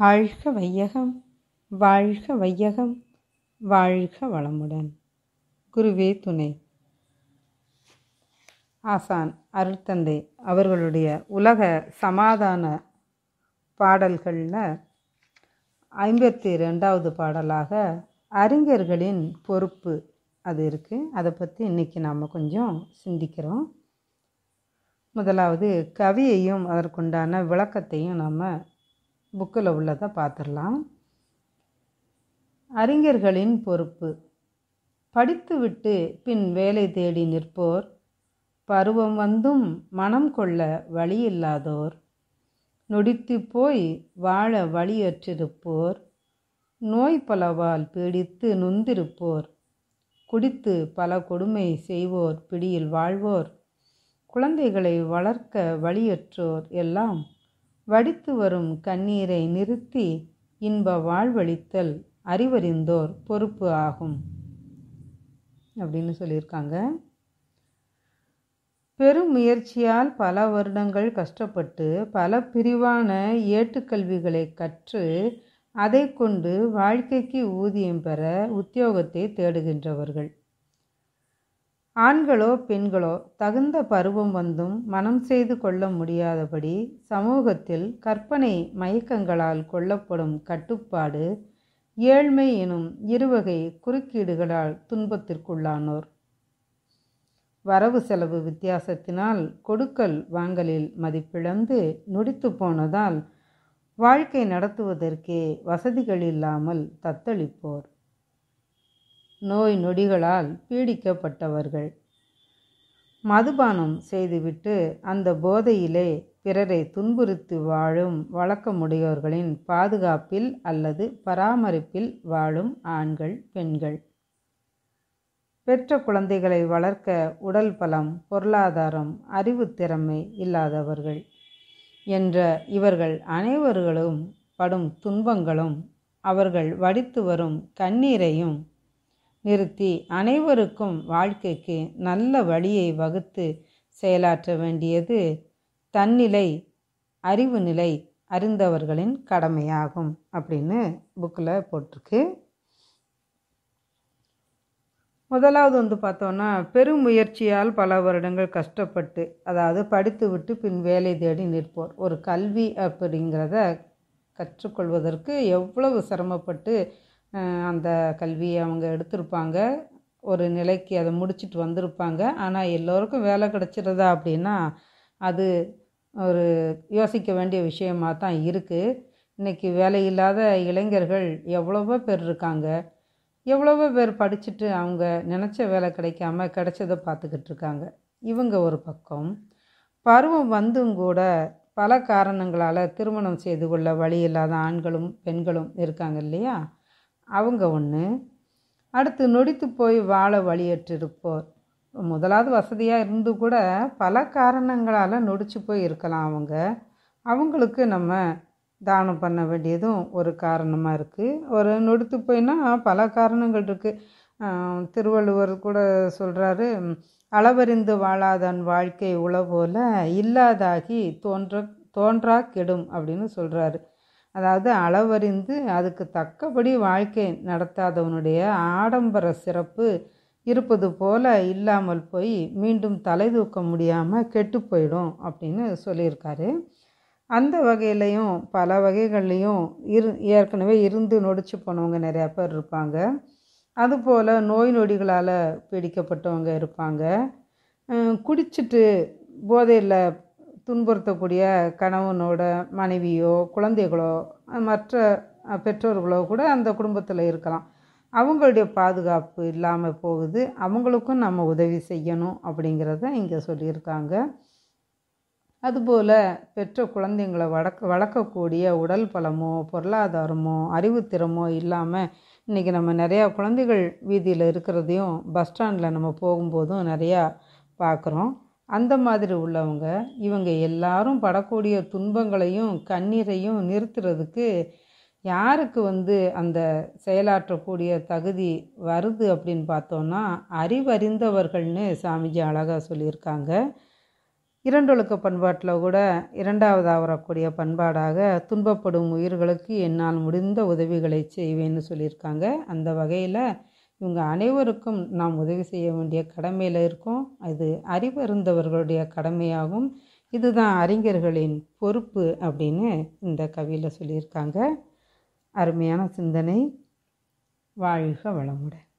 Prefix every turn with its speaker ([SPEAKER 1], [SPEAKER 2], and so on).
[SPEAKER 1] வாழ்க வையகம் வாழ்க வையகம் வாழ்க வளமுடன் குருவே துணை ஆசான் அருட்தந்தை அவர்களுடைய உலக சமாதான பாடல்களில் ஐம்பத்தி ரெண்டாவது பாடலாக அறிஞர்களின் பொறுப்பு அது இருக்குது அதை பற்றி இன்றைக்கி நாம் கொஞ்சம் சிந்திக்கிறோம் முதலாவது கவியையும் அதற்குண்டான விளக்கத்தையும் நம்ம புக்கில் உள்ளதை பார்த்துடலாம் அறிஞர்களின் பொறுப்பு படித்துவிட்டு பின் வேலை தேடி நிற்போர் பருவம் வந்தும் மனம் கொள்ள வழியில்லாதோர் நொடித்து போய் வாழ வழியற்றிருப்போர் நோய் பலவால் பீடித்து நொந்திருப்போர் குடித்து பல கொடுமை செய்வோர் பிடியில் வாழ்வோர் குழந்தைகளை வளர்க்க வழியற்றோர் எல்லாம் வடித்து வரும் கண்ணீரை நிறுத்தி இன்ப வாழ்வழித்தல் அறிவறிந்தோர் பொறுப்பு ஆகும் அப்படின்னு சொல்லியிருக்காங்க பெரும் முயற்சியால் பல வருடங்கள் கஷ்டப்பட்டு பல பிரிவான ஏட்டுக்கல்விகளை கற்று அதை கொண்டு வாழ்க்கைக்கு ஊதியம் பெற உத்தியோகத்தை தேடுகின்றவர்கள் ஆண்களோ பெண்களோ தகுந்த பருவம் வந்தும் மனம் செய்து கொள்ள முடியாதபடி சமூகத்தில் கற்பனை மயக்கங்களால் கொள்ளப்படும் கட்டுப்பாடு ஏழ்மை எனும் இருவகை குறுக்கீடுகளால் துன்பத்திற்குள்ளானோர் வரவு செலவு வித்தியாசத்தினால் கொடுக்கல் வாங்கலில் மதிப்பிழந்து நொடித்து போனதால் வாழ்க்கை நடத்துவதற்கே வசதிகள் இல்லாமல் தத்தளிப்போர் நோய் நொடிகளால் பீடிக்கப்பட்டவர்கள் மதுபானம் செய்துவிட்டு அந்த போதையிலே பிறரை துன்புறுத்தி வாழும் வழக்கமுடையோர்களின் பாதுகாப்பில் அல்லது பராமரிப்பில் வாழும் ஆண்கள் பெண்கள் பெற்ற குழந்தைகளை வளர்க்க உடல் பலம் பொருளாதாரம் அறிவு திறமை இல்லாதவர்கள் என்ற இவர்கள் அனைவர்களும் படும் துன்பங்களும் அவர்கள் வடித்து வரும் கண்ணீரையும் நிறுத்தி அனைவருக்கும் வாழ்க்கைக்கு நல்ல வழியை வகுத்து செயலாற்ற வேண்டியது தன்னிலை அறிவு நிலை அறிந்தவர்களின் கடமையாகும் அப்படின்னு புக்கில் போட்டிருக்கு முதலாவது வந்து பார்த்தோன்னா பெரும் முயற்சியால் பல வருடங்கள் கஷ்டப்பட்டு அதாவது படித்து விட்டு பின் வேலை தேடி நிற்போர் ஒரு கல்வி அப்படிங்கிறத கற்றுக்கொள்வதற்கு எவ்வளவு சிரமப்பட்டு அந்த கல்வியை அவங்க எடுத்திருப்பாங்க ஒரு நிலைக்கு அதை முடிச்சுட்டு வந்திருப்பாங்க ஆனால் எல்லோருக்கும் வேலை கிடச்சிருதா அப்படின்னா அது ஒரு யோசிக்க வேண்டிய விஷயமாக தான் இருக்குது இன்றைக்கி வேலையில்லாத இளைஞர்கள் எவ்வளவோ பேர் இருக்காங்க எவ்வளவோ பேர் படிச்சுட்டு அவங்க நினச்ச வேலை கிடைக்காம கிடைச்சதை பார்த்துக்கிட்டு இருக்காங்க இவங்க ஒரு பக்கம் பருவம் வந்தும் கூட பல காரணங்களால் திருமணம் செய்து கொள்ள வழி இல்லாத ஆண்களும் பெண்களும் இருக்காங்க இல்லையா அவங்க ஒன்று அடுத்து நொடித்து போய் வாழ வழியற்றிருப்போர் முதலாவது வசதியாக இருந்து கூட பல காரணங்களால் நொடிச்சு போய் இருக்கலாம் அவங்க அவங்களுக்கு நம்ம தானம் பண்ண வேண்டியதும் ஒரு காரணமாக இருக்குது ஒரு நொடித்து போயினா பல காரணங்கள் இருக்குது திருவள்ளுவர் கூட சொல்கிறாரு அளவறிந்து வாழாதன் வாழ்க்கை உளவோல இல்லாதாகி தோன்ற தோன்றா கெடும் அப்படின்னு சொல்கிறாரு அதாவது அளவறிந்து அதுக்கு தக்கபடி வாழ்க்கை நடத்தாதவனுடைய ஆடம்பர சிறப்பு இருப்பது போல இல்லாமல் போய் மீண்டும் தலை தூக்க முடியாமல் கெட்டு போயிடும் அப்படின்னு சொல்லியிருக்காரு அந்த வகையிலையும் பல வகைகள்லேயும் இரு ஏற்கனவே இருந்து நொடிச்சு போனவங்க நிறையா பேர் இருப்பாங்க அதுபோல் நோய் நொடிகளால் பீடிக்கப்பட்டவங்க இருப்பாங்க குடிச்சிட்டு போதையில் துன்புறுத்தக்கூடிய கணவனோட மனைவியோ குழந்தைகளோ மற்ற பெற்றோர்களோ கூட அந்த குடும்பத்தில் இருக்கலாம் அவங்களுடைய பாதுகாப்பு இல்லாமல் போகுது அவங்களுக்கும் நம்ம உதவி செய்யணும் அப்படிங்கிறத இங்கே சொல்லியிருக்காங்க அதுபோல் பெற்ற குழந்தைங்களை வளர்க்க வளர்க்கக்கூடிய உடல் பலமோ பொருளாதாரமோ அறிவுத்திறமோ இல்லாமல் இன்றைக்கி நம்ம நிறையா குழந்தைகள் வீதியில் இருக்கிறதையும் பஸ் ஸ்டாண்டில் நம்ம போகும்போதும் நிறையா பார்க்குறோம் அந்த மாதிரி உள்ளவங்க இவங்க எல்லாரும் படக்கூடிய துன்பங்களையும் கண்ணீரையும் நிறுத்துறதுக்கு யாருக்கு வந்து அந்த செயலாற்றக்கூடிய தகுதி வருது அப்படின்னு பார்த்தோன்னா அறிவறிந்தவர்கள்னு சாமிஜி அழகாக சொல்லியிருக்காங்க இரண்டொழுக்க பண்பாட்டில் கூட இரண்டாவதாக வரக்கூடிய பண்பாடாக துன்பப்படும் உயிர்களுக்கு என்னால் முடிந்த உதவிகளை செய்வேன்னு சொல்லியிருக்காங்க அந்த வகையில் இவங்க அனைவருக்கும் நாம் உதவி செய்ய வேண்டிய கடமையில் இருக்கோம் அது அறிவருந்தவர்களுடைய கடமையாகும் இதுதான் அறிஞர்களின் பொறுப்பு அப்படின்னு இந்த கவியில் சொல்லியிருக்காங்க அருமையான சிந்தனை வாழ்க வளமுடன்